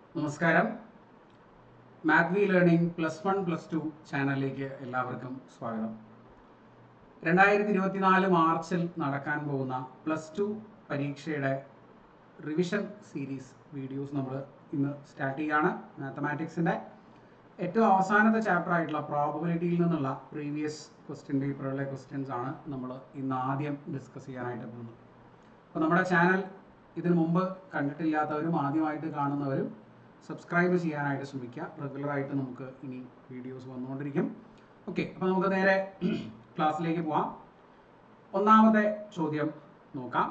നമസ്കാരം math we learning plus one plus two ചാനലിലേക്ക് എല്ലാവർക്കും സ്വാഗതം രണ്ടായിരത്തി ഇരുപത്തിനാല് മാർച്ചിൽ നടക്കാൻ പോകുന്ന പ്ലസ് ടു പരീക്ഷയുടെ റിവിഷൻ സീരീസ് വീഡിയോസ് നമ്മൾ ഇന്ന് സ്റ്റാർട്ട് ചെയ്യുകയാണ് മാത്തമാറ്റിക്സിൻ്റെ ഏറ്റവും അവസാനത്തെ ചാപ്റ്റർ ആയിട്ടുള്ള പ്രോബബിലിറ്റിയിൽ നിന്നുള്ള പ്രീവിയസ് ക്വസ്റ്റ്യൻ പേപ്പറുകളിലെ ക്വസ്റ്റ്യൻസ് ആണ് നമ്മൾ ഇന്ന് ആദ്യം ഡിസ്കസ് ചെയ്യാനായിട്ട് പോകുന്നത് അപ്പോൾ നമ്മുടെ ചാനൽ ഇതിനു മുമ്പ് കണ്ടിട്ടില്ലാത്തവരും ആദ്യമായിട്ട് കാണുന്നവരും സബ്സ്ക്രൈബ് ചെയ്യാനായിട്ട് ശ്രമിക്കുക റെഗുലറായിട്ട് നമുക്ക് ഇനി വീഡിയോസ് വന്നുകൊണ്ടിരിക്കും ഓക്കെ അപ്പോൾ നമുക്ക് നേരെ ക്ലാസ്സിലേക്ക് പോവാം ഒന്നാമത്തെ ചോദ്യം നോക്കാം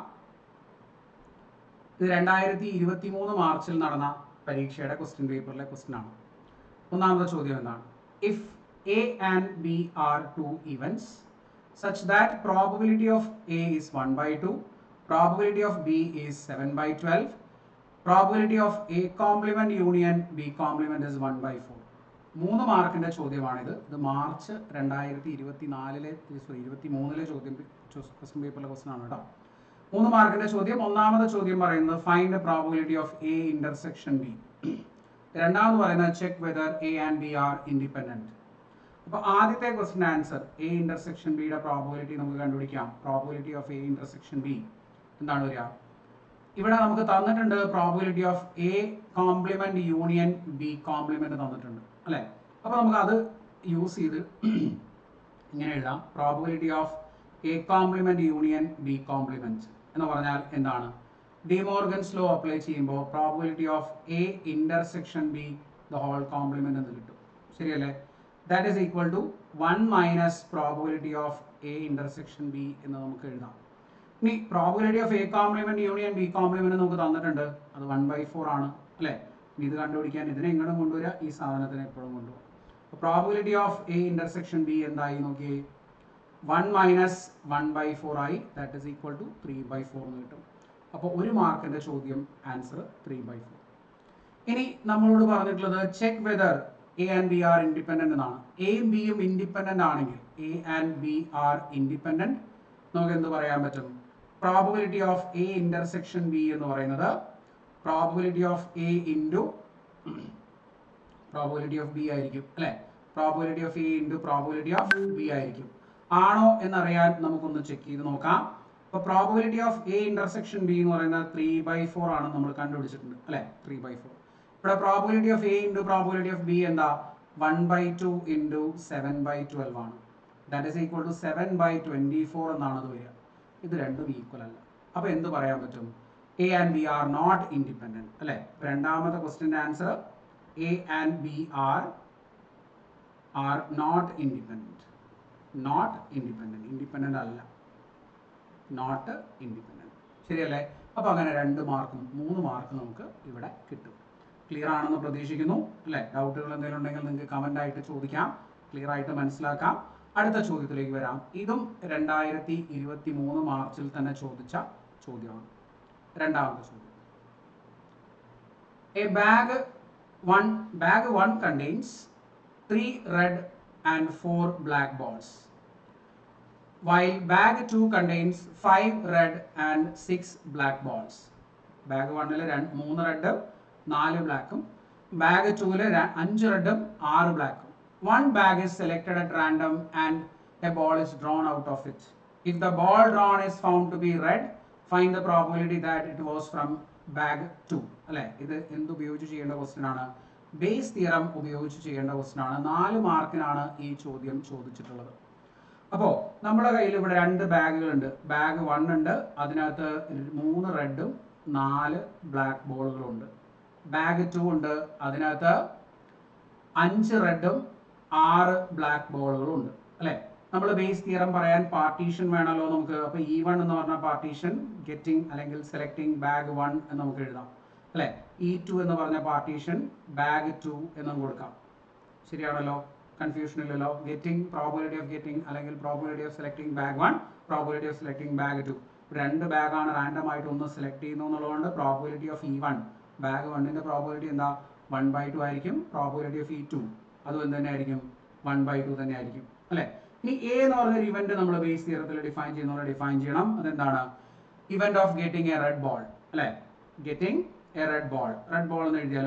ഇത് രണ്ടായിരത്തി ഇരുപത്തി മൂന്ന് മാർച്ചിൽ നടന്ന പരീക്ഷയുടെ ക്വസ്റ്റ്യൻ പേപ്പറിലെ ക്വസ്റ്റ്യൻ ആണ് ഒന്നാമത്തെ ചോദ്യം എന്താണ് if A and B are two events such that probability of A is 1 by 2, probability of B is 7 by 12, probability of A complement union B complement is 1 by 4. മൂന്ന് മാർക്കിന്റെ ചോദ്യമാണിത് ഇത് മാർച്ച് രണ്ടായിരത്തി ഇരുപത്തി നാലിലെ സോറി ഇരുപത്തി മൂന്നിലെ ചോദ്യം ക്വസ്റ്റ്യൻ പേപ്പറിലെ ക്വസ്റ്റൻ ആണ് കേട്ടോ മൂന്ന് മാർക്കിന്റെ ചോദ്യം ഒന്നാമത്തെ ചോദ്യം പറയുന്നത് find probability of A intersection B രണ്ടാമത് പറയുന്നത് check whether A and B are independent അപ്പോൾ ആദ്യത്തെ ക്വസ്റ്റ്യൻ ആൻസർ എ ഇന്റർസെക്ഷൻ ബിയുടെ പ്രോബിലിറ്റി നമുക്ക് കണ്ടുപിടിക്കാം probability of A intersection B എന്താണ് വരിക ഇവിടെ നമുക്ക് തന്നിട്ടുണ്ട് probability of A complement union B complement തന്നിട്ടുണ്ട് അല്ലേ അപ്പോൾ നമുക്ക് അത് യൂസ് ചെയ്ത് ഇങ്ങനെ എഴുതാം probability of A complement union B complement എന്ന് പറഞ്ഞാൽ എന്താണ് ഡിമോർഗൻസ് ലോ അപ്ലൈ ചെയ്യുമ്പോൾ probability of A intersection B the whole complement എന്ന് കിട്ടും ശരിയല്ലേ that is equal to one minus probability of A intersection B എന്ന് നമുക്ക് എഴുതാം ഇനി probability of A complement union B complement നമുക്ക് തന്നിട്ടുണ്ട് അത് വൺ ബൈ ഫോർ ആണ് അല്ലേ ഇനി ഇത് കണ്ടുപിടിക്കാൻ ഇതിനെ ഇങ്ങോട്ടും കൊണ്ടുവരിക ഈ സാധനത്തിനെ എപ്പോഴും കൊണ്ടുപോകും അപ്പോൾ probability of A intersection B എന്തായി നോക്കിയേ one minus one by four ആയി that is equal to three by four എന്ന് കിട്ടും അപ്പോൾ ഒരു മാർക്കിന്റെ ചോദ്യം ആൻസർ ത്രീ ബൈ ഫോർ ഇനി നമ്മളോട് പറഞ്ഞിട്ടുള്ളത് check whether A and B are independent എന്നാണ് എയും ബിയും ഇൻഡിപെൻഡന്റ് ആണെങ്കിൽ A and B are independent നമുക്ക് എന്ത് പറയാൻ പറ്റും probability of A intersection B എന്ന് പറയുന്നത് probability of A into probability of B ആയിരിക്കും അല്ലെ probability of A into probability of B ആയിരിക്കും ആണോ എന്നറിയാൻ നമുക്കൊന്ന് ചെക്ക് ചെയ്ത് നോക്കാം അപ്പൊ probability of A intersection B എന്ന് പറയുന്നത് ത്രീ ബൈ ഫോർ ആണ് നമ്മൾ കണ്ടുപിടിച്ചിട്ടുണ്ട് അല്ലെ ത്രീ ബൈ ഫോർ ഇവിടെ probability of A into probability of B എന്താ one by two into seven by twelve ആണ് that is equal to seven by twenty four എന്നാണ് അത് വരിക ഇത് രണ്ടും ഈക്വൽ അല്ല അപ്പോൾ എന്ത് പറയാൻ പറ്റും A and B are not independent അല്ലേ രണ്ടാമത്തെ ക്വസ്റ്റിൻ്റെ answer A and B are are not independent not independent independent അല്ല നോട്ട് ഇൻഡിപെൻഡന്റ് ശരിയല്ലേ അപ്പോൾ അങ്ങനെ രണ്ട് മാർക്കും മൂന്ന് മാർക്ക് നമുക്ക് ഇവിടെ കിട്ടും ക്ലിയർ ആണെന്ന് പ്രതീക്ഷിക്കുന്നു അല്ലേ ഡൗട്ടുകൾ എന്തെങ്കിലും ഉണ്ടെങ്കിൽ നിങ്ങൾക്ക് കമൻ്റ് ആയിട്ട് ചോദിക്കാം ക്ലിയർ ആയിട്ട് മനസ്സിലാക്കാം അടുത്ത ചോദ്യത്തിലേക്ക് വരാം ഇതും രണ്ടായിരത്തി ഇരുപത്തി മൂന്ന് മാർച്ചിൽ തന്നെ ചോദിച്ച ചോദ്യമാണ് രണ്ടാമത്തെ ചോദ്യം A bag one bag one contains three red and four black balls while bag 2 contains 5 red and 6 black balls. Bag വണ്ണിൽ മൂന്ന് റെഡും നാല് ബ്ലാക്കും ബാഗ് ടൂവിൽ അഞ്ച് റെഡും ആറ് ബ്ലാക്കും one bag is selected at random and a ball is drawn out of it if the ball drawn is found to be red find the probability that it was from bag two അല്ലെ ഇത് എന്ത് ഉപയോഗിച്ച് ചെയ്യേണ്ട question ആണ് base theorem ഉപയോഗിച്ച് ചെയ്യേണ്ട question ആണ് നാല് മാർക്കിനാണ് ഈ ചോദ്യം ചോദിച്ചിട്ടുള്ളത് അപ്പോൾ നമ്മുടെ കയ്യിൽ ഇവിടെ രണ്ട് ബാഗുകളുണ്ട് ബാഗ് വൺ ഉണ്ട് അതിനകത്ത് മൂന്ന് റെഡും നാല് ബ്ലാക്ക് ബോളുകളും ഉണ്ട് ബാഗ് ടു ഉണ്ട് അതിനകത്ത് അഞ്ച് റെഡും ആറ് ബ്ലാക്ക് ബോളുകളും ഉണ്ട് അല്ലേ നമ്മൾ ബേസ് തിയറം പറയാൻ പാർട്ടീഷൻ വേണമല്ലോ നമുക്ക് അപ്പോൾ ഇ വൺ എന്ന് പറഞ്ഞ പാർട്ടീഷൻ ഗെറ്റിംഗ് അല്ലെങ്കിൽ സെലക്ടിങ് ബാഗ് വൺ എന്ന് നമുക്ക് എഴുതാം അല്ലേ ഇ ടു എന്ന് പറഞ്ഞ പാർട്ടീഷൻ ബാഗ് ടു എന്നും കൊടുക്കാം ശരിയാണല്ലോ കൺഫ്യൂഷൻ ഇല്ലല്ലോ ഗെറ്റിംഗ് പ്രോബിലിറ്റി ഓഫ് ഗെറ്റിംഗ് അല്ലെങ്കിൽ probability of selecting bag one probability of selecting bag two രണ്ട് ബാഗാണ് റാൻഡം ആയിട്ട് ഒന്ന് സെലക്ട് ചെയ്യുന്നു എന്നുള്ളതുകൊണ്ട് probability of E one bag വണ്ണിന്റെ പ്രോബിലിറ്റി എന്താ വൺ ബൈ ടു ആയിരിക്കും പ്രോബിലിറ്റി ഓഫ് ഇ ടു അതും എന്ത് തന്നെ ആയിരിക്കും വൺ ബൈ ടു തന്നെ ആയിരിക്കും അല്ലെ ഇനി എ എന്ന് പറഞ്ഞൊരു ഇവന്റ് നമ്മൾ ബേസ് തിയറത്തിൽ ഡിഫൈൻ ചെയ്യുന്ന ഡിഫൈൻ ചെയ്യണം അതെന്താണ് event of getting a red ball അല്ലെ getting a red ball red ball എന്ന് എഴുതിയാലും മതി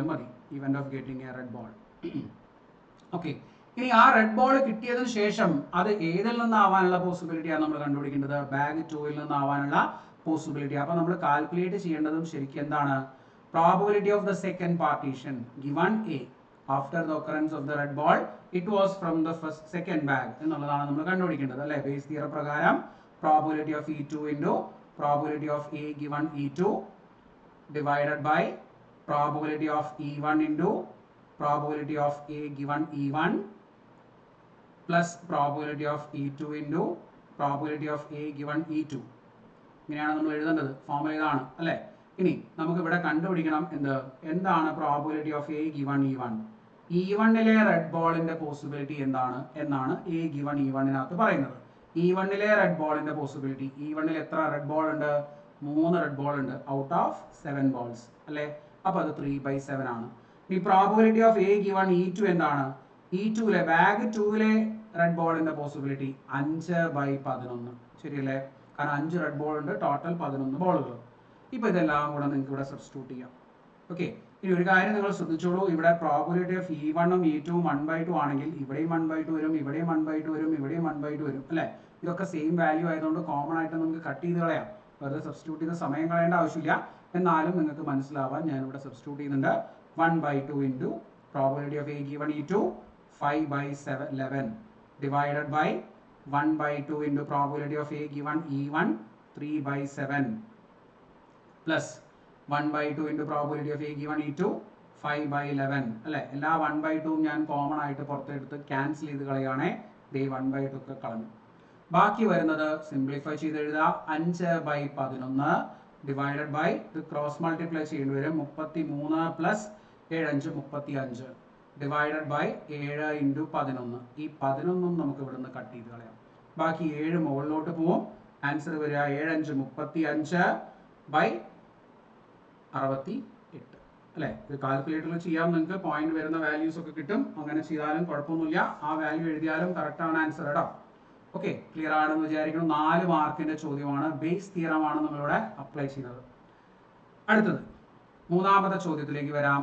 event of getting a red ball okay ഇനി ആ റെഡ് ബോൾ കിട്ടിയതിനു ശേഷം അത് ഏതിൽ നിന്നാവാനുള്ള പോസിബിലിറ്റിയാണ് നമ്മൾ കണ്ടുപിടിക്കേണ്ടത് ബാഗ് ടൂവിൽ നിന്നാവാനുള്ള പോസിബിലിറ്റി അപ്പോൾ നമ്മൾ കാൽക്കുലേറ്റ് ചെയ്യേണ്ടതും ശരിക്കും എന്താണ് probability of the second partition given A after the occurrence of the red ball it was from the first second bag എന്നുള്ളതാണ് നമ്മൾ കണ്ടുപിടിക്കേണ്ടത് അല്ലെ ബേസ് തിയറ പ്രകാരം probability of E two into probability of A given E two divided by probability of E1 into probability of A given E1 plus probability of E2 into probability of A given E2 ഇങ്ങനെയാണ് നമ്മൾ എഴുതേണ്ടത് formula ഇതാണ് അല്ലേ ഇനി നമുക്ക് ഇവിടെ കണ്ടുപിടിക്കണം എന്ത് എന്താണ് probability of A given E one E വണ്ണിലെ റെഡ് ബോളിന്റെ പോസിബിലിറ്റി എന്താണ് എന്നാണ് എ ഗിവൺ ഇ വണ്ണിനകത്ത് പറയുന്നത് ഇ വണ്ണിലെ റെഡ് ബോളിന്റെ പോസിബിലിറ്റി ഇ വണ്ണിൽ എത്ര റെഡ് ബോൾ ഉണ്ട് മൂന്ന് റെഡ് ബോൾ ഉണ്ട് ഔട്ട് ഓഫ് സെവൻ ബോൾസ് അല്ലേ അപ്പോൾ അത് ത്രീ ബൈ സെവൻ ആണ് ഈ probability of A given E two എന്താണ് ഇ ടുവിലെ ബാഗ് ടൂവിലെ റെഡ് ബോളിന്റെ പോസിബിലിറ്റി അഞ്ച് ബൈ പതിനൊന്ന് ശരിയല്ലേ കാരണം അഞ്ച് റെഡ് ബോൾ ഉണ്ട് ടോട്ടൽ പതിനൊന്ന് ബോളുകൾ ഇപ്പോൾ ഇതെല്ലാം കൂടെ നിങ്ങൾക്ക് ഇവിടെ സബ്സ്റ്റിറ്റ്യൂട്ട് ചെയ്യാം ഓക്കെ ഇനി ഒരു കാര്യം നിങ്ങൾ ശ്രദ്ധിച്ചോളൂ ഇവിടെ പ്രോബിലിറ്റി ഓഫ് ഇ വണ്ണും E two one by two ആണെങ്കിൽ ഇവിടെയും വൺ ബൈ ടു വരും ഇവിടെയും വൺ ബൈ ടു വരും ഇവിടെയും വൺ ബൈ ടു വരും അല്ലേ ഇതൊക്കെ സെയിം വാല്യൂ ആയതുകൊണ്ട് കോമൺ ആയിട്ട് നമുക്ക് കട്ട് ചെയ്ത് കളയാം വെറുതെ സബ്സ്റ്റിറ്റ്യൂട്ട് ചെയ്ത് സമയം കളയേണ്ട ആവശ്യമില്ല എന്നാലും നിങ്ങൾക്ക് മനസ്സിലാവാൻ ഞാൻ ഇവിടെ സബ്സ്റ്റിറ്റ്യൂട്ട് ചെയ്യുന്നുണ്ട് one by two into probability of A given E two five by seven eleven divided by one by two into probability of A given E one three by seven plus one by two into probability of A given E two five by eleven അല്ലേ എല്ലാ one by ടൂവും ഞാൻ common ആയിട്ട് പുറത്തെടുത്ത് cancel ചെയ്ത് കളയുകയാണെ ദേ one by two ഒക്കെ കളഞ്ഞു ബാക്കി വരുന്നത് സിംപ്ലിഫൈ ചെയ്ത് എഴുതുക അഞ്ച് ബൈ പതിനൊന്ന് ഡിവൈഡഡ് ബൈ ഇത് ക്രോസ് മൾട്ടിപ്ലൈ ചെയ്യേണ്ടി വരും മുപ്പത്തി മൂന്ന് പ്ലസ് ഏഴ് അഞ്ച് മുപ്പത്തി അഞ്ച് ഡിവൈഡഡ് ബൈ ഏഴ് ഇൻറ്റു പതിനൊന്ന് ഈ പതിനൊന്നും നമുക്ക് ഇവിടുന്ന് കട്ട് ചെയ്ത് കളയാം ബാക്കി ഏഴ് മുകളിലോട്ട് പോവും ആൻസർ വരിക ഏഴ് അഞ്ച് മുപ്പത്തി അഞ്ച് ബൈ അറുപത്തി എട്ട് അല്ലേ ഇത് കാൽക്കുലേറ്ററിൽ ചെയ്യാം നിങ്ങൾക്ക് പോയിന്റ് വരുന്ന വാല്യൂസ് ഒക്കെ കിട്ടും അങ്ങനെ ചെയ്താലും കുഴപ്പമൊന്നുമില്ല ആ വാല്യൂ എഴുതിയാലും കറക്റ്റ് ആണ് ആൻസർ കേട്ടോ ഓക്കെ ക്ലിയർ ആണെന്ന് വിചാരിക്കുന്നു നാല് മാർക്കിന്റെ ചോദ്യമാണ് ബേസ് തിയറമാണ് നമ്മളിവിടെ അപ്ലൈ ചെയ്യുന്നത് അടുത്തത് മൂന്നാമത്തെ ചോദ്യത്തിലേക്ക് വരാം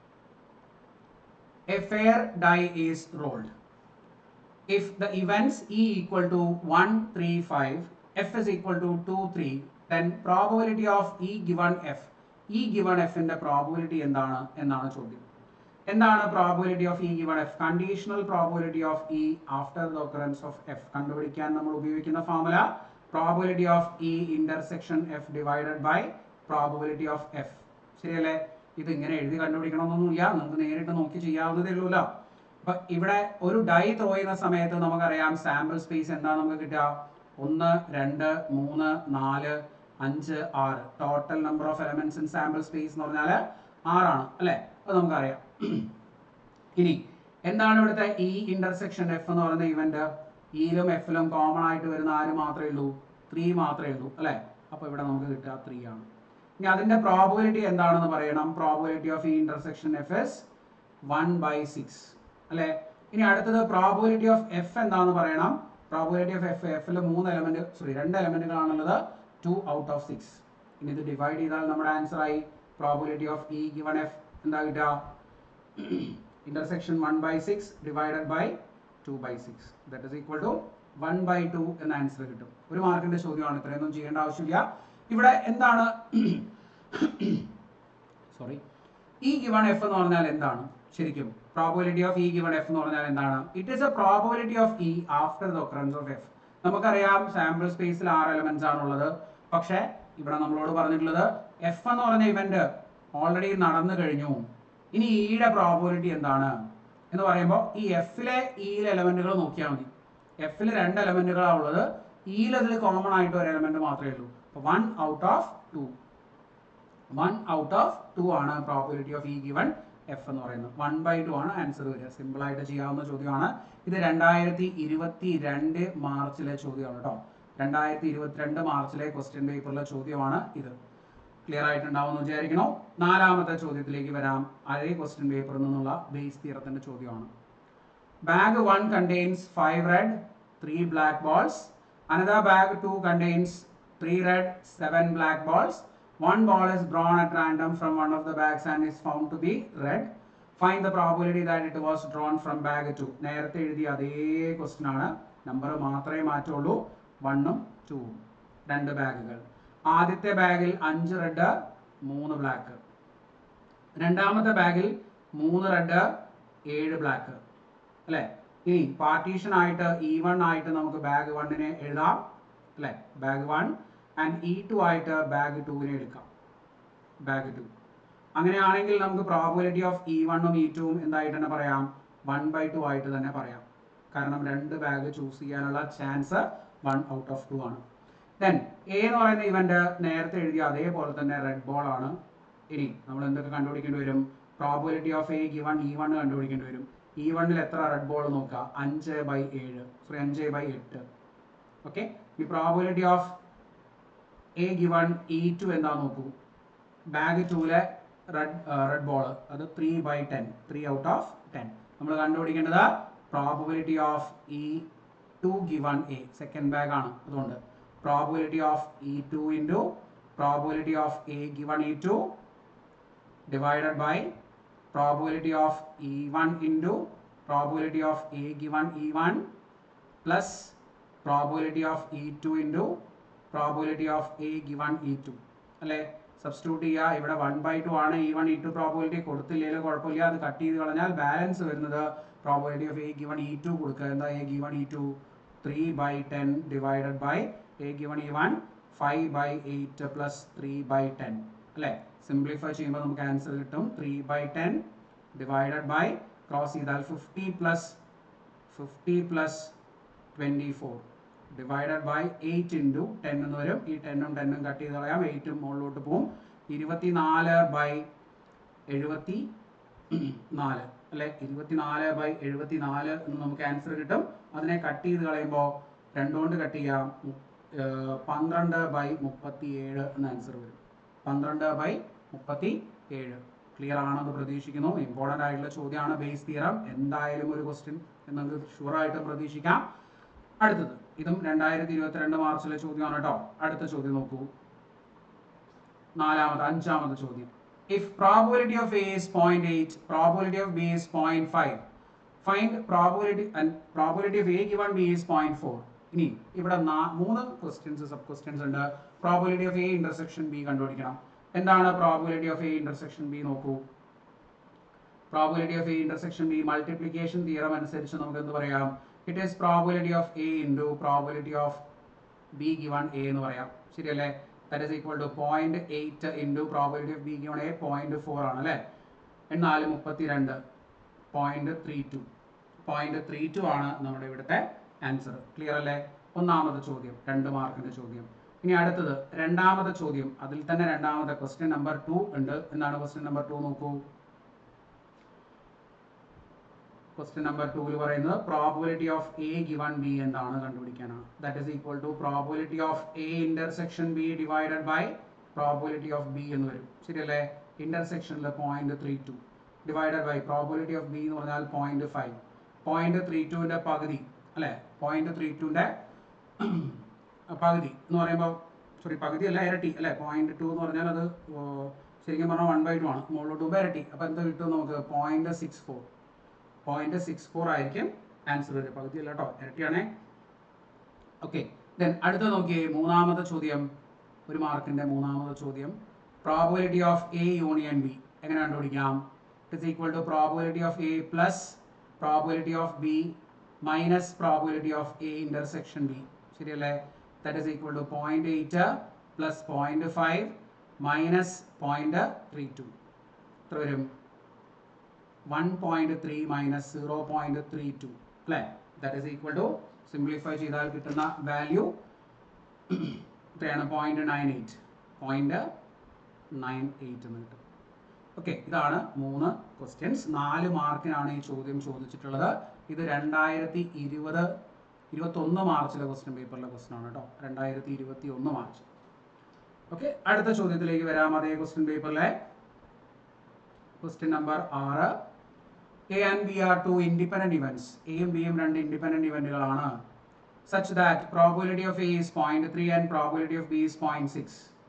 a fair die is rolled if the events E equal to one three five F is equal to two three then probability of E given F E given എഫിന്റെ പ്രോബിലിറ്റി എന്താണ് എന്നാണ് ചോദ്യം എന്താണ് probability of E given F conditional probability of E after the occurrence of F കണ്ടുപിടിക്കാൻ നമ്മൾ ഉപയോഗിക്കുന്ന formula probability of E intersection F divided by probability of F ശരിയല്ലേ ഇത് ഇങ്ങനെ എഴുതി കണ്ടുപിടിക്കണമെന്നൊന്നുമില്ല നമുക്ക് നേരിട്ട് നോക്കി ചെയ്യാവുന്നതേ ഉള്ളൂല്ലോ അപ്പൊ ഇവിടെ ഒരു ഡൈ ത്രോ ചെയ്യുന്ന സമയത്ത് നമുക്കറിയാം സാമ്പിൾ സ്പേസ് എന്താ നമുക്ക് കിട്ടുക ഒന്ന് രണ്ട് മൂന്ന് നാല് അഞ്ച് ആറ് total number of elements in sample space എന്ന് പറഞ്ഞാൽ ആറാണ് അല്ലേ അത് നമുക്കറിയാം ഇനി എന്താണ് ഇവിടുത്തെ ഈ ഇന്റർസെക്ഷൻ എഫ് എന്ന് പറയുന്ന ഇവന്റ് ഇയിലും എഫിലും കോമൺ ആയിട്ട് വരുന്ന ആര് മാത്രമേ ഉള്ളൂ ത്രീ മാത്രമേ ഉള്ളൂ അല്ലേ അപ്പൊ ഇവിടെ നമുക്ക് കിട്ടുക ത്രീ ആണ് ഇനി അതിന്റെ പ്രോബിലിറ്റി എന്താണെന്ന് പറയണം probability of E intersection F is one by six അല്ലെ ഇനി അടുത്തത് പ്രോബിലിറ്റി ഓഫ് എഫ് എന്താണെന്ന് പറയണം പ്രോബിലിറ്റി ഓഫ് എഫ് എഫിൽ മൂന്ന് എലമെന്റ് സോറി രണ്ട് എലമെന്റുകളാണുള്ളത് ടു ഔട്ട് ഓഫ് സിക്സ് ഇനി ഇത് ഡിവൈഡ് ചെയ്താൽ നമ്മുടെ ആൻസർ ആയി probability of E given F എന്താ കിട്ടുക intersection 1 by 6 divided by 2 by 6 that is equal to 1 by 2 എന്ന ആൻസർ കിട്ടും ഒരു മാർക്കിന്റെ ചോദ്യമാണ് ഇത്രയൊന്നും ചെയ്യേണ്ട ആവശ്യമില്ല ഇവിടെ എന്താണ് സോറി ഇ ഗിവൺ എഫ് എന്ന് പറഞ്ഞാൽ എന്താണ് ശരിക്കും probability of E given F എന്ന് പറഞ്ഞാൽ എന്താണ് it is a probability of E after the occurrence of F നമുക്കറിയാം സാമ്പിൾ സ്പേസിൽ ആറ് എലമെന്റ്സ് ആണുള്ളത് പക്ഷേ ഇവിടെ നമ്മളോട് പറഞ്ഞിട്ടുള്ളത് എഫ് എന്ന് പറഞ്ഞ ഇവന്റ് ഓൾറെഡി നടന്നു കഴിഞ്ഞു ഇനി ഇയുടെ പ്രോബിലിറ്റി എന്താണ് എന്ന് പറയുമ്പോൾ ഈ എഫിലെ ഇയിലെ എലമെന്റുകൾ നോക്കിയാൽ മതി എഫിൽ രണ്ട് എലമെന്റുകളാണ് ഉള്ളത് ഇയിൽ അതിൽ കോമൺ ആയിട്ട് ഒരു എലമെന്റ് മാത്രമേ ഉള്ളൂ അപ്പോൾ one out of two one out of two ആണ് probability of E given F എന്ന് പറയുന്നത് വൺ ബൈ ടു ആണ് ആൻസർ വരിക സിമ്പിൾ ആയിട്ട് ചെയ്യാവുന്ന ചോദ്യമാണ് ഇത് രണ്ടായിരത്തി ഇരുപത്തി രണ്ട് മാർച്ചിലെ ചോദ്യമാണ് കേട്ടോ രണ്ടായിരത്തി ഇരുപത്തിരണ്ട് മാർച്ചിലെ ക്വസ്റ്റ്യൻ പേപ്പറിലെ ചോദ്യമാണ് ഇത് ക്ലിയർ ആയിട്ടുണ്ടാവുമെന്ന് വിചാരിക്കണോ നാലാമത്തെ ചോദ്യത്തിലേക്ക് വരാം അതേ ക്വസ്റ്റ്യൻ പേപ്പറിൽ നിന്നുള്ള ബേസ് തിയറത്തിന്റെ ചോദ്യമാണ് bag one contains five red three black balls another bag two contains three red seven black balls one ball is drawn at random from one of the bags and is found to be red find the probability that it was drawn from bag two നേരത്തെ എഴുതിയ അതേ question ആണ് number മാത്രമേ മാറ്റുള്ളൂ വണ്ണും ടൂവും രണ്ട് ബാഗുകൾ ആദ്യത്തെ ബാഗിൽ അഞ്ച് റെഡ് മൂന്ന് ബ്ലാക്ക് രണ്ടാമത്തെ ബാഗിൽ മൂന്ന് റെഡ് ഏഴ് ബ്ലാക്ക് അല്ലേ ഇനി പാർട്ടീഷൻ ആയിട്ട് ഇ വൺ ആയിട്ട് നമുക്ക് ബാഗ് വണ്ണിനെ എഴുതാം അല്ലേ bag one and E two ആയിട്ട് ബാഗ് ടുവിനെ എടുക്കാം ബാഗ് ടു അങ്ങനെയാണെങ്കിൽ നമുക്ക് പ്രോബിലിറ്റി ഓഫ് ഇ വണ്ണും ഇ ടുവും എന്തായിട്ട് തന്നെ പറയാം വൺ ബൈ ടു ആയിട്ട് തന്നെ പറയാം കാരണം രണ്ട് ബാഗ് ചൂസ് ചെയ്യാനുള്ള chance one out of two ആണ് ദെൻ എ എന്ന് പറയുന്ന ഇവന്റ് നേരത്തെ എഴുതിയ അതേപോലെ തന്നെ റെഡ് ബോൾ ആണ് ഇനി നമ്മൾ എന്തൊക്കെ കണ്ടുപിടിക്കേണ്ടി വരും probability of A given E one കണ്ടുപിടിക്കേണ്ടി വരും ഇ വണ്ണിൽ എത്ര റെഡ് ബോൾ നോക്കുക അഞ്ച് ബൈ ഏഴ് സോറി അഞ്ച് ബൈ എട്ട് ഓക്കെ ഈ probability of A given E two എന്താ നോക്കൂ ബാഗ് ടൂലെ റെഡ് റെഡ് ബോൾ അത് three by ten three out of ten നമ്മൾ കണ്ടുപിടിക്കേണ്ടത് probability of E two given A second bag ആണ് അതുകൊണ്ട് probability of E two into probability of A given E two divided by probability of E1 into probability of A given E1 plus probability of E2 into probability of A given E2 അല്ലേ substitute ചെയ്യുക ഇവിടെ one by two ആണ് E one E two probability കൊടുത്തില്ലെങ്കിലും കുഴപ്പമില്ല അത് cut ചെയ്ത് കളഞ്ഞാൽ balance വരുന്നത് probability of A given E two കൊടുക്കുക എന്താ A given E two three by ten divided by A given E one five by eight plus three by ten അല്ലേ simplify ചെയ്യുമ്പോൾ നമുക്ക് ആൻസർ കിട്ടും three by ten divided by cross ചെയ്താൽ fifty plus fifty plus twenty four divided by eight into ten എന്ന് വരും ഈ ടെന്നും ടെന്നും cut ചെയ്ത് കളയാം എയ്റ്റും മുകളിലോട്ട് പോവും ഇരുപത്തി നാല് ബൈ എഴുപത്തി നാല് അല്ലെ ഇരുപത്തിനാല് ബൈ എഴുപത്തി നാല് എന്ന് നമുക്ക് ആൻസർ കിട്ടും അതിനെ കട്ട് ചെയ്ത് കളയുമ്പോൾ രണ്ടുകൊണ്ട് കട്ട് ചെയ്യാം മു- ഏർ പന്ത്രണ്ട് ബൈ മുപ്പത്തി ഏഴ് എന്ന ആൻസർ വരും പന്ത്രണ്ട് ബൈ മുപ്പത്തി ഏഴ് ക്ലിയർ ആണെന്ന് പ്രതീക്ഷിക്കുന്നു ഇമ്പോർട്ടൻ്റ് ആയിട്ടുള്ള ചോദ്യമാണ് ബേസ് തിയറം എന്തായാലും ഒരു ക്വസ്റ്റ്യൻ നമുക്ക് ഷുവറായിട്ട് പ്രതീക്ഷിക്കാം അടുത്തത് ഇതും രണ്ടായിരത്തി ഇരുപത്തിരണ്ട് മാർച്ചിലെ ചോദ്യമാണ് കേട്ടോ അടുത്ത ചോദ്യം നോക്കൂ നാലാമത് അഞ്ചാമത് ചോദ്യം if probability of A is point eight probability of B is point five find probability probability of A given B is point four ഇനി ഇവിടെ നാ- മൂന്ന് ക്വസ്റ്റ്യൻസ് സബ് ക്വസ്റ്റ്യൻസ് ഉണ്ട് probability of A intersection B കണ്ടുപിടിക്കണം എന്താണ് probability of A intersection B നോക്കൂ probability of A intersection B multiplication theorem അനുസരിച്ച് നമുക്ക് എന്ത് പറയാം it is probability of A into probability of B given A എന്ന് പറയാം ശരിയല്ലേ that is equal to point eight into probability of B given A point four ആണ് അല്ലേ എന്നാൽ മുപ്പത്തി രണ്ട് point three two point three two ആണ് നമ്മുടെ ഇവിടുത്തെ ആൻസർ ക്ലിയർ അല്ലേ ഒന്നാമത്തെ ചോദ്യം രണ്ട് മാർക്കിന്റെ ചോദ്യം ഇനി അടുത്തത് രണ്ടാമത്തെ ചോദ്യം അതിൽ തന്നെ രണ്ടാമത്തെ ക്വസ്റ്റ്യൻ നമ്പർ ടു ഉണ്ട് എന്താണ് ക്വസ്റ്റ്യൻ നമ്പർ ടു നോക്കൂ ക്വസ്റ്റ്യൻ നമ്പർ ടൂവിൽ പറയുന്നത് probability of A given B എന്താണ് കണ്ടുപിടിക്കാനാണ് that is equal to probability of A intersection B divided by probability of B എന്ന് വരും ശരിയല്ലേ ഇന്റർസെക്ഷനിൽ point three two divided by probability of B എന്ന് പറഞ്ഞാൽ പോയിന്റ് ഫൈവ് പോയിന്റ് ത്രീ ടുവിന്റെ പകുതി അല്ലെ പോയിന്റ് ത്രീ ടുവിന്റെ പകുതി എന്ന് പറയുമ്പോൾ സോറി പകുതി അല്ല ഇരട്ടി അല്ലെ പോയിന്റ് ടു എന്ന് പറഞ്ഞാൽ അത് ഓ, ശരിക്കും പറഞ്ഞാൽ വൺ ബൈ ടു ആണ് മുകളിലോട്ട് പോകുമ്പോൾ ഇരട്ടി അപ്പോൾ എന്ത് കിട്ടും നമുക്ക് point six four point six four ആയിരിക്കും ആൻസർ വരിക പകുതി അല്ല കേട്ടോ ഇരട്ടിയാണേ ഓക്കെ ദെൻ അടുത്ത നോക്കിയേ മൂന്നാമത്തെ ചോദ്യം ഒരു മാർക്കിന്റെ മൂന്നാമത്തെ ചോദ്യം probability of A union B എങ്ങനെ കണ്ടുപിടിക്കാം it's equal to probability of A plus probability of B minus probability of A intersection B ശരിയല്ലേ that is equal to point eight plus point five minus point three two എത്ര വരും one point three minus zero point three two അല്ലേ that is equal to simplify ചെയ്താൽ കിട്ടുന്ന value എത്രയാണ് point nine eight point nine eight എന്ന് കിട്ടും okay ഇതാണ് മൂന്ന് ക്വസ്റ്റ്യൻസ് നാല് മാർക്കിനാണ് ഈ ചോദ്യം ചോദിച്ചിട്ടുള്ളത് ഇത് രണ്ടായിരത്തി ഇരുപത് ഇരുപത്തൊന്ന് മാർച്ചിലെ ക്വസ്റ്റ്യൻ പേപ്പറിലെ ക്വസ്റ്റ്യൻ ആണ് കേട്ടോ രണ്ടായിരത്തി ഇരുപത്തി ഒന്ന് മാർച്ച് ഓക്കെ അടുത്ത ചോദ്യത്തിലേക്ക് വരാം അതേ ക്വസ്റ്റ്യൻ പേപ്പറിലെ ക്വസ്റ്റ്യൻ നമ്പർ ആറ് A and B are two independent events എയും ബിയും രണ്ട് ഇൻഡിപെൻഡന്റ് ഇവന്റുകളാണ് such that probability of A is point three and probability of B is point six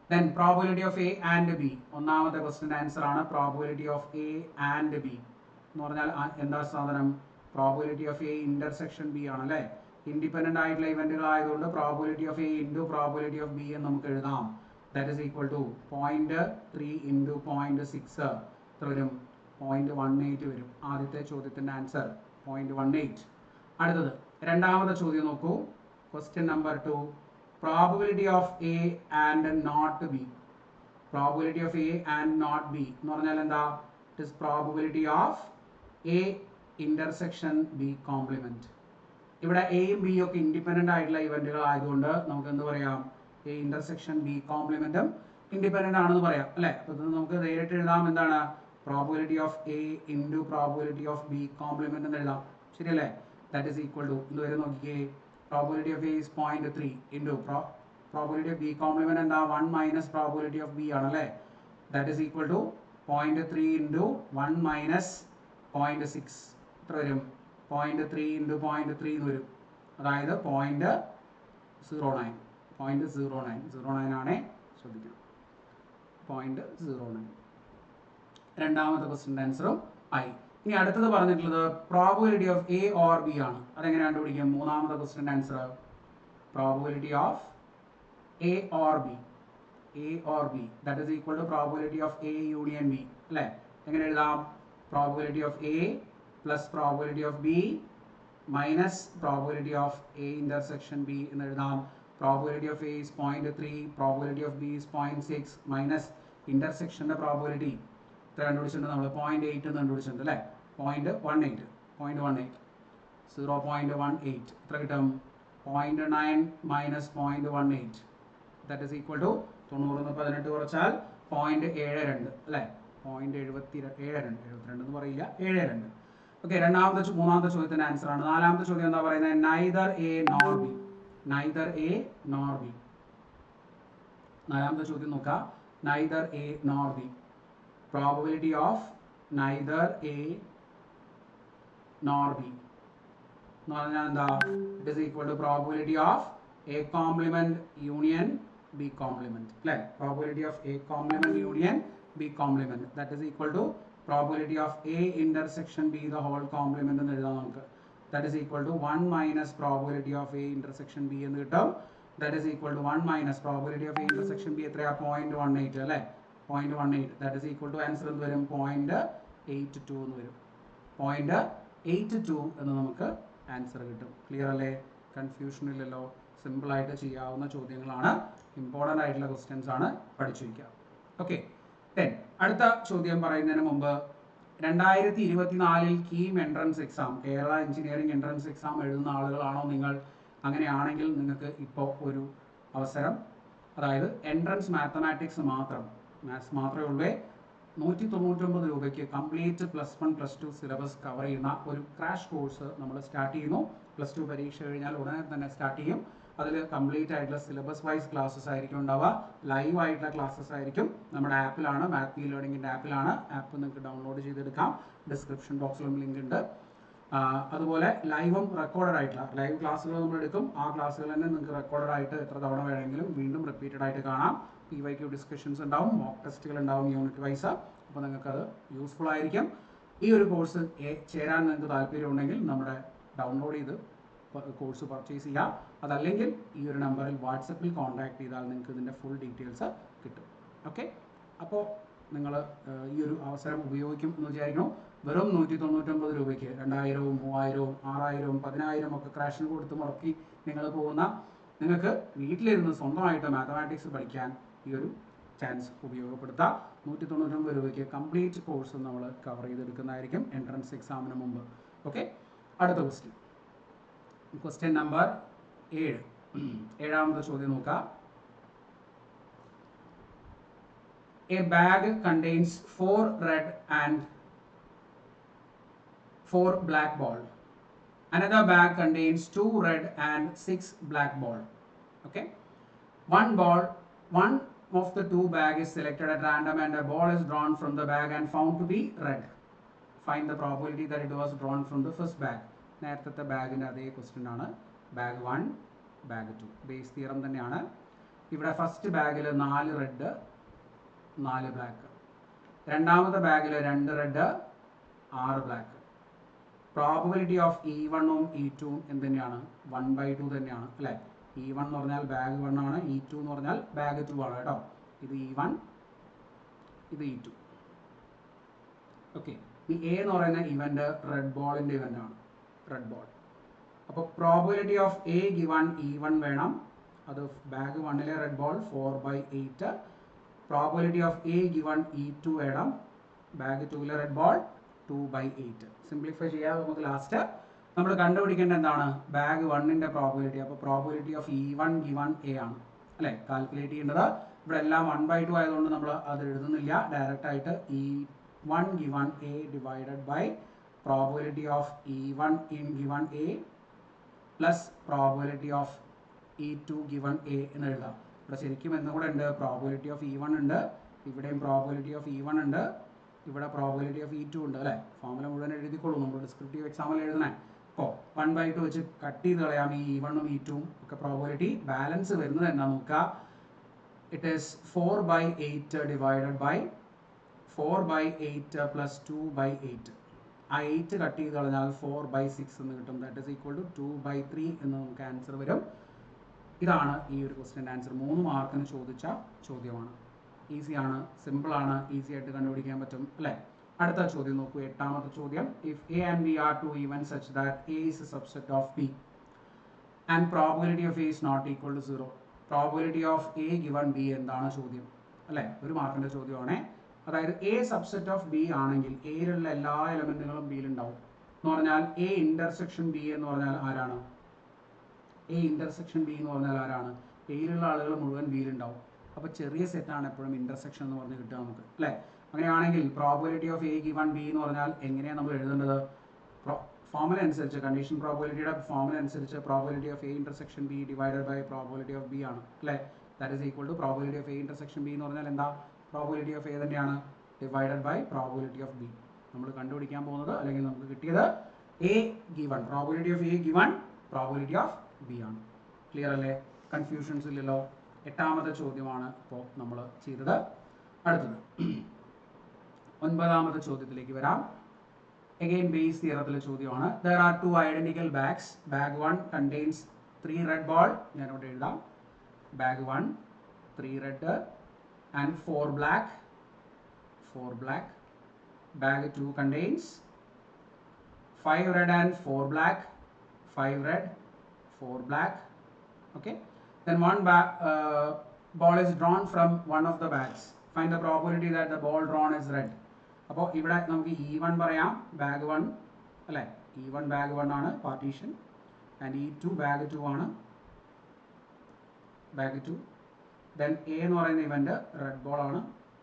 then probability of A and B ഒന്നാമത്തെ ക്വസ്റ്റിൻ്റെ answer ആണ് probability of A and B എന്ന് പറഞ്ഞാൽ ആ- എന്താ സാധനം probability of A intersection B ആണ് അല്ലേ ഇൻഡിപെൻഡന്റ് ആയിട്ടുള്ള ഇവന്റുകൾ ആയതുകൊണ്ട് probability of A into probability of B എന്ന് നമുക്ക് എഴുതാം that is equal to point three into point six എത്ര വരും പോയിന്റ് വൺ എയ്റ്റ് വരും ആദ്യത്തെ ചോദ്യത്തിന്റെ ആൻസർ പോയിന്റ് വൺ എയ്റ്റ് അടുത്തത് രണ്ടാമത്തെ ചോദ്യം നോക്കൂ question number two probability of A and not B probability of A and not B എന്ന് പറഞ്ഞാൽ എന്താ it is probability of A intersection B complement ഇവിടെ എയും ബിയും ഒക്കെ ഇൻഡിപെൻഡന്റ് ആയിട്ടുള്ള ഇവന്റുകൾ ആയതുകൊണ്ട് നമുക്ക് എന്ത് പറയാം എ ഇന്റർസെക്ഷൻ ബി കോംപ്ലിമെന്റും ഇൻഡിപെൻഡന്റ് ആണെന്ന് പറയാം അല്ലെ അപ്പൊ ഇത് നമുക്ക് നേരിട്ട് എഴുതാം എന്താണ് probability of A into probability of B complement എന്ന് എഴുതാം ശരിയല്ലേ ദാറ്റ് ഈസ് ഈക്വൽ ടു ഇത് വരെ നോക്കിക്കേ probability of A is point three into probability of B complement എന്താ one minus probability of B ആണ് അല്ലേ that is equal to point three into one minus point six എത്ര വരും point three into point three എന്ന് വരും അതായത് point zero nine point zero nine zero nine ആണേ ശ്രദ്ധിക്കണം പോയിന്റ് സീറോ നയൻ രണ്ടാമത്തെ ക്വസ്റ്റിൻ്റെ ആൻസറും ആയി ഇനി അടുത്തത് പറഞ്ഞിട്ടുള്ളത് probability of A or B ആണ് അതെങ്ങനെ കണ്ടുപിടിക്കും മൂന്നാമത്തെ ക്വസ്റ്റിൻ്റെ answer probability of A or B A or B that is equal to probability of A union B അല്ലേ എങ്ങനെ എഴുതാം probability of A plus probability of B minus probability of A intersection B എന്ന് എഴുതാം probability of A is point three probability of B is point six minus ഇന്റർസെക്ഷൻ്റെ probability ഇത്ര കണ്ടുപിടിച്ചിട്ടുണ്ട് നമ്മൾ point eight എന്ന് കണ്ടുപിടിച്ചിട്ടുണ്ട് അല്ലേ point one eight point one eight zero point one eight എത്ര കിട്ടും point nine minus point one eight that is equal to തൊണ്ണൂറ് നിന്ന് പതിനെട്ട് കുറച്ചാൽ പോയിന്റ് ഏഴ് രണ്ട് അല്ലേ പോയിന്റ് എഴുപത്തി ര- ഏഴ് രണ്ട് എഴുപത്തിരണ്ട് എന്ന് പറയില്ല ഏഴ് രണ്ട് ഓക്കെ രണ്ടാമത്തെ ചോ- മൂന്നാമത്തെ ചോദ്യത്തിന്റെ ആൻസർ ആണ് നാലാമത്തെ ചോദ്യം എന്താ പറയുന്നത് neither A nor B neither A nor B നാലാമത്തെ ചോദ്യം നോക്കാം neither A nor B probability of neither A nor B എന്ന് പറഞ്ഞാൽ എന്താ it is equal to probability of A complement union B complement അല്ലേ probability of A complement union B complement that is equal to probability of A intersection B the whole complement എന്ന് എഴുതാം നമുക്ക് that is equal to one minus probability of A intersection B എന്ന് കിട്ടും that is equal to one minus probability of A intersection B എത്രയാ point one eight അല്ലേ point one eight that is equal to answer എന്ത് വരും point eight to എന്ന് വരും point eight to എന്ന് നമുക്ക് ആൻസർ കിട്ടും ക്ലിയർ അല്ലേ കൺഫ്യൂഷൻ ഇല്ലല്ലോ സിമ്പിൾ ആയിട്ട് ചെയ്യാവുന്ന ചോദ്യങ്ങളാണ് ഇമ്പോർട്ടൻ്റ് ആയിട്ടുള്ള ക്വസ്റ്റ്യൻസ് ആണ് പഠിച്ചു വയ്ക്കുക ഓക്കെ ദെൻ അടുത്ത ചോദ്യം പറയുന്നതിന് മുമ്പ് രണ്ടായിരത്തി ഇരുപത്തിനാലിൽ KEAM entrance exam Kerala engineering entrance exam എഴുതുന്ന ആളുകളാണോ നിങ്ങൾ അങ്ങനെയാണെങ്കിൽ നിങ്ങൾക്ക് ഇപ്പോൾ ഒരു അവസരം അതായത് എൻട്രൻസ് മാത്തമാറ്റിക്സ് മാത്രം മാത്സ് മാത്രമേ ഉള്ളൂ നൂറ്റി തൊണ്ണൂറ്റൊമ്പത് രൂപയ്ക്ക് complete plus one plus two syllabus cover ചെയ്യുന്ന ഒരു ക്രാഷ് കോഴ്സ് നമ്മൾ സ്റ്റാർട്ട് ചെയ്യുന്നു പ്ലസ് ടു പരീക്ഷ കഴിഞ്ഞാൽ ഉടനെ തന്നെ സ്റ്റാർട്ട് ചെയ്യും അതിൽ കംപ്ലീറ്റ് ആയിട്ടുള്ള സിലബസ് വൈസ് ക്ലാസ്സസ് ആയിരിക്കും ഉണ്ടാവുക ലൈവ് ആയിട്ടുള്ള ക്ലാസ്സസ് ആയിരിക്കും നമ്മുടെ ആപ്പിലാണ് മാത്ത് ഇ ലേണിംഗിൻ്റെ ആപ്പിലാണ് ആപ്പ് നിങ്ങൾക്ക് ഡൗൺലോഡ് ചെയ്തെടുക്കാം ഡിസ്ക്രിപ്ഷൻ ബോക്സിലും ലിങ്ക് ഉണ്ട് ആ, അതുപോലെ ലൈവും റെക്കോർഡഡ് ആയിട്ടുള്ള ലൈവ് ക്ലാസ്സുകൾ നമ്മൾ എടുക്കും ആ ക്ലാസ്സുകൾ തന്നെ നിങ്ങൾക്ക് റെക്കോർഡഡ് ആയിട്ട് എത്ര തവണ വേണമെങ്കിലും വീണ്ടും റിപ്പീറ്റഡ് ആയിട്ട് കാണാം പി വൈ ക്യു ഡിസ്കഷൻസ് ഉണ്ടാവും മോക്ക് ടെസ്റ്റുകൾ ഉണ്ടാവും യൂണിറ്റ് വൈസ് അപ്പോൾ നിങ്ങൾക്ക് അത് യൂസ്ഫുൾ ആയിരിക്കും ഈ ഒരു കോഴ്സ് ചേരാൻ നിങ്ങൾക്ക് താല്പര്യമുണ്ടെങ്കിൽ നമ്മുടെ ഡൗൺലോഡ് ചെയ്ത് കോഴ്സ് പർച്ചേസ് ചെയ്യാം അതല്ലെങ്കിൽ ഈ ഒരു നമ്പറിൽ വാട്സപ്പിൽ കോൺടാക്ട് ചെയ്താൽ നിങ്ങൾക്ക് ഇതിൻ്റെ ഫുൾ ഡീറ്റെയിൽസ് കിട്ടും ഓക്കെ അപ്പോൾ നിങ്ങൾ ഈ ഒരു അവസരം ഉപയോഗിക്കും എന്ന് വിചാരിക്കണം വെറും നൂറ്റി തൊണ്ണൂറ്റൊമ്പത് രൂപയ്ക്ക് രണ്ടായിരവും മൂവായിരവും ആറായിരവും പതിനായിരം ഒക്കെ ക്രാഷിന് കൊടുത്ത് മുടക്കി നിങ്ങൾ പോകുന്ന നിങ്ങൾക്ക് വീട്ടിലിരുന്ന് സ്വന്തമായിട്ട് മാത്തമാറ്റിക്സ് പഠിക്കാൻ ഈ ഒരു ചാൻസ് ഉപയോഗപ്പെടുത്താം നൂറ്റി തൊണ്ണൂറ്റൊമ്പത് രൂപയ്ക്ക് കംപ്ലീറ്റ് കോഴ്സ് നമ്മൾ കവർ ചെയ്തെടുക്കുന്നതായിരിക്കും എൻട്രൻസ് എക്സാമിന് മുമ്പ് ഓക്കെ അടുത്ത ക്വസ്റ്റ്യൻ ക്വസ്റ്റ്യൻ നമ്പർ ഏഴ് ഏഴാമത്തെ ചോദ്യം നോക്കാം A bag contains four red and four black ball. Another bag contains two red and six black ball. Okay. One ball, one of the two bag is selected at random and a ball is drawn from the bag and found to be red. Find the probability that it was drawn from the first bag. നേരത്തെ ബാഗിൻ്റെ അതേ question ആണ് bag one bag two Bayes theorem തന്നെയാണ് ഇവിടെ first ബാഗിൽ നാല് red നാല് black രണ്ടാമത്തെ ബാഗിൽ രണ്ട് റെഡ് ആറ് ബ്ലാക്ക് പ്രോബിലിറ്റി ഓഫ് ഇ വണ്ണും ഇ ടുവും എന്ത് തന്നെയാണ് വൺ ബൈ ടു തന്നെയാണ് അല്ലേ ഇ വൺ എന്ന് പറഞ്ഞാൽ ബാഗ് വൺ ആണ് ഇ ടു എന്ന് പറഞ്ഞാൽ ബാഗ് ടു ആണ് കേട്ടോ ഇത് ഇ വൺ ഇത് ഇ ടു ഓക്കെ ഈ എ എന്ന് പറയുന്ന ഇവന്റ് റെഡ് ബോളിന്റെ ഇവന്റ് ആണ് റെഡ് ബോൾ അപ്പോൾ probability of A given E one വേണം അത് ബാഗ് വണ്ണിലെ red ball four by eight probability of A given E two വേണം ബാഗ് ടുവിലെ red ball two by eight simplify ചെയ്യാതെ നമുക്ക് ലാസ്റ്റ് നമ്മൾ കണ്ടുപിടിക്കേണ്ട എന്താണ് ബാഗ് വണ്ണിന്റെ പ്രോബിലിറ്റി അപ്പോൾ probability of E one given A ആണ് അല്ലേ കാൽക്കുലേറ്റ് ചെയ്യേണ്ടത് ഇവിടെ എല്ലാം വൺ ബൈ ടു ആയതുകൊണ്ട് നമ്മൾ അത് എഴുതുന്നില്ല ഡയറക്റ്റ് ആയിട്ട് E one given A divided by probability of E one in given A plus probability of E two given A എന്ന് എഴുതാം ഇവിടെ ശരിക്കും എന്നും കൂടെ ഉണ്ട് പ്രോബിലിറ്റി ഓഫ് ഇ വൺ ഉണ്ട് ഇവിടെയും പ്രോബിലിറ്റി ഓഫ് ഇ വൺ ഉണ്ട് ഇവിടെ പ്രോബിലിറ്റി ഓഫ് ഇ ടു ഉണ്ട് അല്ലേ ഫോമുല മുഴുവൻ എഴുതിക്കോളൂ നമ്മൾ ഡിസ്ക്രിപ്റ്റീവ് എക്സാമിൽ എഴുതണേ അപ്പോൾ വൺ ബൈ ടു വെച്ച് കട്ട് ചെയ്ത് കളയാം ഈ ഇ വണ്ണും ഇ ടുവും ഒക്കെ പ്രോബിലിറ്റി ബാലൻസ് വരുന്നത് എന്നാ നോക്കുക it is four by eight divided by four by eight plus two by eight ആ എയ്റ്റ് കട്ട് ചെയ്ത് കളഞ്ഞാൽ ഫോർ ബൈ സിക്സ് എന്ന് കിട്ടും that is equal to two by three എന്ന് നമുക്ക് ആൻസർ വരും ഇതാണ് ഈ ഒരു ക്വസ്റ്റ്യൻ ആൻസർ മൂന്ന് മാർക്കിന് ചോദിച്ച ചോദ്യമാണ് ഈസിയാണ് സിമ്പിളാണ് ഈസി ആയിട്ട് കണ്ടുപിടിക്കാൻ പറ്റും അല്ലേ അടുത്ത ചോദ്യം നോക്കൂ എട്ടാമത്തെ ചോദ്യം if A and B are two even such that A is a subset of B and probability of A is not equal to zero probability of A given B എന്താണ് ചോദ്യം അല്ലേ ഒരു മാർക്കിന്റെ ചോദ്യമാണേ അതായത് എ സബ്സെറ്റ് ഓഫ് ബി ആണെങ്കിൽ എയിലുള്ള എല്ലാ എലമെന്റുകളും ബിയിൽ ഉണ്ടാവും എന്ന് പറഞ്ഞാൽ എ ഇന്റർസെക്ഷൻ ബി എന്ന് പറഞ്ഞാൽ ആരാണ് എ ഇന്റർസെക്ഷൻ ബി എന്ന് പറഞ്ഞാൽ ആരാണ് എയിലുള്ള ആളുകൾ മുഴുവൻ ബിയിൽ ഉണ്ടാവും അപ്പോൾ ചെറിയ സെറ്റാണ് എപ്പോഴും ഇന്റർസെക്ഷൻ എന്ന് പറഞ്ഞ് കിട്ടുക നമുക്ക് അല്ലേ അങ്ങനെയാണെങ്കിൽ probability of A given B എന്ന് പറഞ്ഞാൽ എങ്ങനെയാണ് നമ്മൾ എഴുതേണ്ടത് ഫോമുല അനുസരിച്ച് കണ്ടീഷൻ പ്രോബിലിറ്റിയുടെ ഫോമുല അനുസരിച്ച് probability of A intersection B divided by probability of B ആണ് അല്ലേ that is equal to probability of A intersection B എന്ന് പറഞ്ഞാൽ എന്താ പ്രോബിലിറ്റി ഓഫ് എ തന്നെയാണ് divided by probability of B നമ്മൾ കണ്ടുപിടിക്കാൻ പോകുന്നത് അല്ലെങ്കിൽ നമുക്ക് കിട്ടിയത് A given probability of A given probability of B ആണ് ക്ലിയർ അല്ലേ കൺഫ്യൂഷൻസ് ഇല്ലല്ലോ എട്ടാമത്തെ ചോദ്യമാണ് ഇപ്പോൾ നമ്മൾ ചെയ്തത് അടുത്തത് ഒൻപതാമത്തെ ചോദ്യത്തിലേക്ക് വരാം അഗെയിൻ ബേസ് തിയറത്തിലെ ചോദ്യമാണ് there are two identical bags bag one contains three red ball ഞാനിവിടെ എഴുതാം bag one three red and four black four black bag two contains five red and four black five red four black okay then one ba- uh, ball is drawn from one of the bags find the probability that the ball drawn is red അപ്പോൾ ഇവിടെ നമുക്ക് E one പറയാം bag one അല്ലേ E one bag one ആണ് partition and E two bag two ആണ് bag two then A എന്ന് പറയുന്ന event red ball ആണ്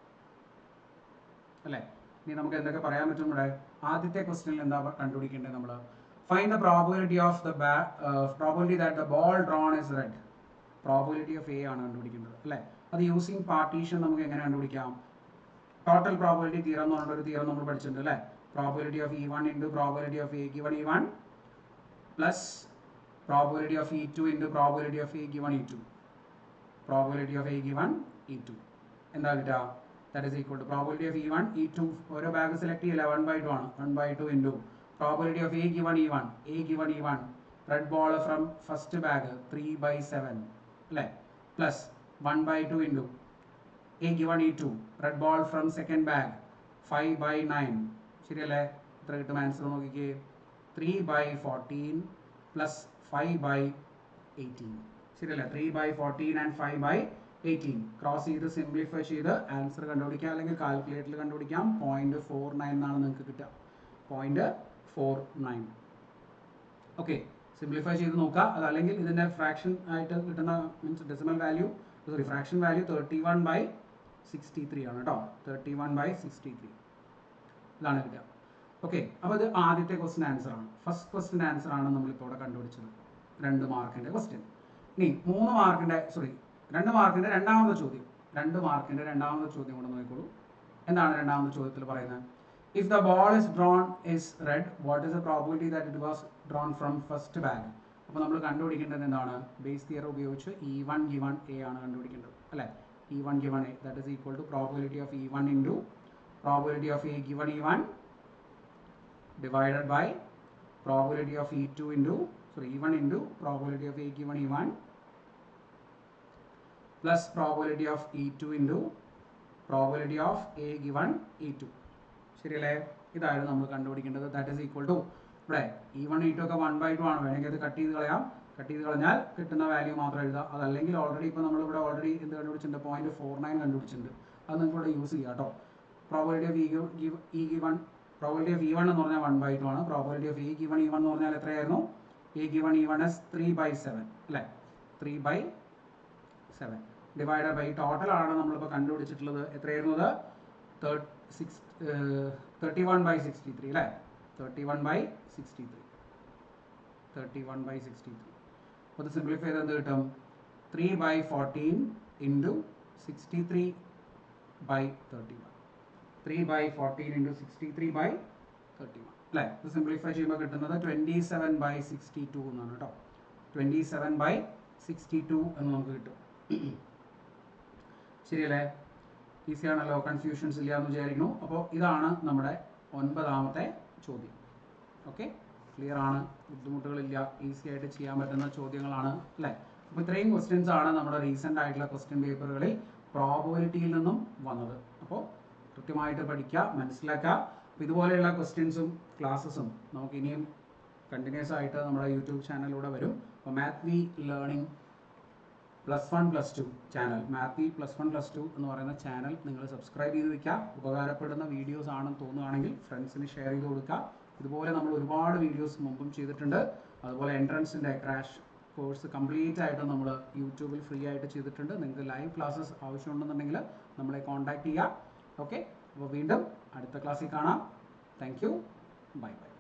അല്ലേ ഇനി നമുക്ക് എന്തൊക്കെ പറയാൻ പറ്റും ഇവിടെ ആദ്യത്തെ ക്വസ്റ്റ്യനിൽ എന്താ കണ്ടുപിടിക്കേണ്ടത് നമ്മൾ find the probability of the ba- uh, probability that the ball drawn is red probability of A ആണ് കണ്ടുപിടിക്കേണ്ടത് അല്ലേ അത് യൂസിങ് പാർട്ടീഷൻ നമുക്ക് എങ്ങനെ കണ്ടുപിടിക്കാം ടോട്ടൽ പ്രോബിലിറ്റി തീരം എന്ന് പറഞ്ഞൊരു തീരം നമ്മൾ പഠിച്ചിട്ടുണ്ട് അല്ലേ probability of E one into probability of A given E one plus probability of E two into probability of A given E two probability of A given E two എന്താ കിട്ടുക that is equal to probability of E one E two ഓരോ bag select ചെയ്യില്ല one by two ആണ് one by two into probability of A given E1, A given E1, red ball from first bag 3 by 7, അല്ലേ plus 1 by 2 into A given E2, red ball from second bag 5 by 9, ശരിയല്ലേ എത്ര കിട്ടും answer നോക്കിക്കേ three by fourteen plus five by eighteen ശരിയല്ലേ three by fourteen and five by eighteen cross ചെയ്ത് simplify ചെയ്ത് answer കണ്ടുപിടിക്കാം അല്ലെങ്കിൽ കാൽക്കുലേറ്ററിൽ കണ്ടുപിടിക്കാം പോയിന്റ് ഫോർ നയൻ എന്നാണ് നിങ്ങൾക്ക് കിട്ടുക point four nine okay simplify ചെയ്ത് നോക്കുക അതല്ലെങ്കിൽ ഇതിൻ്റെ ഫ്രാക്ഷൻ ആയിട്ട് കിട്ടുന്ന means decimal value sorry fraction value thirty one by sixty three ആണ് കേട്ടോ thirty one by sixty three ഇതാണ് കിട്ടുക ഓക്കെ അപ്പോൾ ഇത് ആദ്യത്തെ ക്വസ്റ്റ്യൻ ആൻസർ ആണ് ഫസ്റ്റ് ക്വസ്റ്റ്യൻ ആൻസർ ആണ് നമ്മളിപ്പോൾ ഇവിടെ കണ്ടുപിടിച്ചത് രണ്ട് മാർക്കിൻ്റെ ക്വസ്റ്റ്യൻ ഇനി മൂന്ന് മാർക്കിൻ്റെ സോറി രണ്ട് മാർക്കിൻ്റെ രണ്ടാമത്തെ ചോദ്യം രണ്ട് മാർക്കിൻ്റെ രണ്ടാമത്തെ ചോദ്യം കൂടെ നോക്കിക്കോളൂ എന്താണ് രണ്ടാമത്തെ ചോദ്യത്തിൽ പറയുന്നത് if the ball is drawn is red what is the probability that it was drawn from first bag അപ്പോൾ നമ്മൾ കണ്ടുപിടിക്കേണ്ടത് എന്താണ് ബേസ് തിയർ ഉപയോഗിച്ച് ഇ വൺ ഗിവൺ എ ആണ് കണ്ടുപിടിക്കേണ്ടത് അല്ലേ E one given A that is equal to probability of E one into probability of A given E one divided by probability of E2 into sorry E1 into probability of A given E1 plus probability of E2 into probability of A given E2 ശരിയല്ലേ ഇതായിരുന്നു നമ്മൾ കണ്ടുപിടിക്കേണ്ടത് that is equal to ഇവിടെ E one E two ഒക്കെ one by two ആണ് വേണമെങ്കിൽ അത് cut ചെയ്ത് കളയാം കട്ട് ചെയ്ത് കളഞ്ഞാൽ കിട്ടുന്ന വാല്യൂ മാത്രം എഴുതാം അതല്ലെങ്കിൽ ഓൾറെഡി ഇപ്പോൾ നമ്മളിവിടെ ഓൾറെഡി എന്ത് കണ്ടുപിടിച്ചിട്ടുണ്ട് പോയിന്റ് ഫോർ നയൻ കണ്ടുപിടിച്ചിട്ടുണ്ട് അത് നിങ്ങൾക്ക് ഇവിടെ യൂസ് ചെയ്യാം കേട്ടോ probability of E E given probability of E one എന്ന് പറഞ്ഞാൽ വൺ ബൈ ടു ആണ് probability of E given E one എന്ന് പറഞ്ഞാൽ എത്രയായിരുന്നു E given E one is three by seven അല്ലേ three by seven divided by total ആണ് നമ്മളിപ്പോൾ കണ്ടുപിടിച്ചിട്ടുള്ളത് എത്രയായിരുന്നു അത് six thirty one by sixty three അല്ലേ thirty one by sixty three thirty one by sixty three അപ്പോൾ ഇത് സിംപ്ലിഫൈ ചെയ്ത് എന്ത് കിട്ടും three by fourteen into sixty three by thirty one three by fourteen into sixty three by thirty one അല്ലേ ഇത് simplify ചെയ്യുമ്പോൾ കിട്ടുന്നത് twenty seven by sixty two എന്നാണ് കേട്ടോ twenty seven by sixty two എന്ന് നമുക്ക് കിട്ടും ശരിയല്ലേ ഈസി ആണല്ലോ കൺഫ്യൂഷൻസ് ഇല്ല എന്ന് വിചാരിക്കുന്നു അപ്പോൾ ഇതാണ് നമ്മുടെ ഒൻപതാമത്തെ ചോദ്യം ഓക്കെ ക്ലിയർ ആണ് ബുദ്ധിമുട്ടുകളില്ല ഈസി ആയിട്ട് ചെയ്യാൻ പറ്റുന്ന ചോദ്യങ്ങളാണ് അല്ലേ അപ്പോൾ ഇത്രയും ക്വസ്റ്റ്യൻസ് ആണ് നമ്മുടെ റീസെൻ്റ് ആയിട്ടുള്ള ക്വസ്റ്റ്യൻ പേപ്പറുകളിൽ പ്രോബിലിറ്റിയിൽ നിന്നും വന്നത് അപ്പോൾ കൃത്യമായിട്ട് പഠിക്കുക മനസ്സിലാക്കുക അപ്പോൾ ഇതുപോലെയുള്ള ക്വസ്റ്റ്യൻസും ക്ലാസ്സസും നമുക്ക് ഇനിയും കണ്ടിന്യൂസ് ആയിട്ട് നമ്മുടെ യൂട്യൂബ് ചാനലിലൂടെ വരും അപ്പോൾ math V learning plus one plus two channel മാത്തി പ്ലസ് വൺ പ്ലസ് ടു എന്ന് പറയുന്ന ചാനൽ നിങ്ങൾ സബ്സ്ക്രൈബ് ചെയ്ത് വെക്കുക ഉപകാരപ്പെടുന്ന വീഡിയോസ് ആണെന്ന് തോന്നുകയാണെങ്കിൽ ഫ്രണ്ട്സിന് ഷെയർ ചെയ്ത് കൊടുക്കുക ഇതുപോലെ നമ്മൾ ഒരുപാട് വീഡിയോസ് മുമ്പും ചെയ്തിട്ടുണ്ട് അതുപോലെ എൻട്രൻസിൻ്റെ ക്രാഷ് കോഴ്സ് കംപ്ലീറ്റ് ആയിട്ട് നമ്മൾ യൂട്യൂബിൽ ഫ്രീ ആയിട്ട് ചെയ്തിട്ടുണ്ട് നിങ്ങൾക്ക് ലൈവ് ക്ലാസ്സസ് ആവശ്യമുണ്ടെന്നുണ്ടെങ്കിൽ നമ്മളെ കോൺടാക്ട് ചെയ്യുക ഓക്കെ അപ്പോൾ വീണ്ടും അടുത്ത ക്ലാസ്സിൽ കാണാം താങ്ക് യു ബൈ ബൈ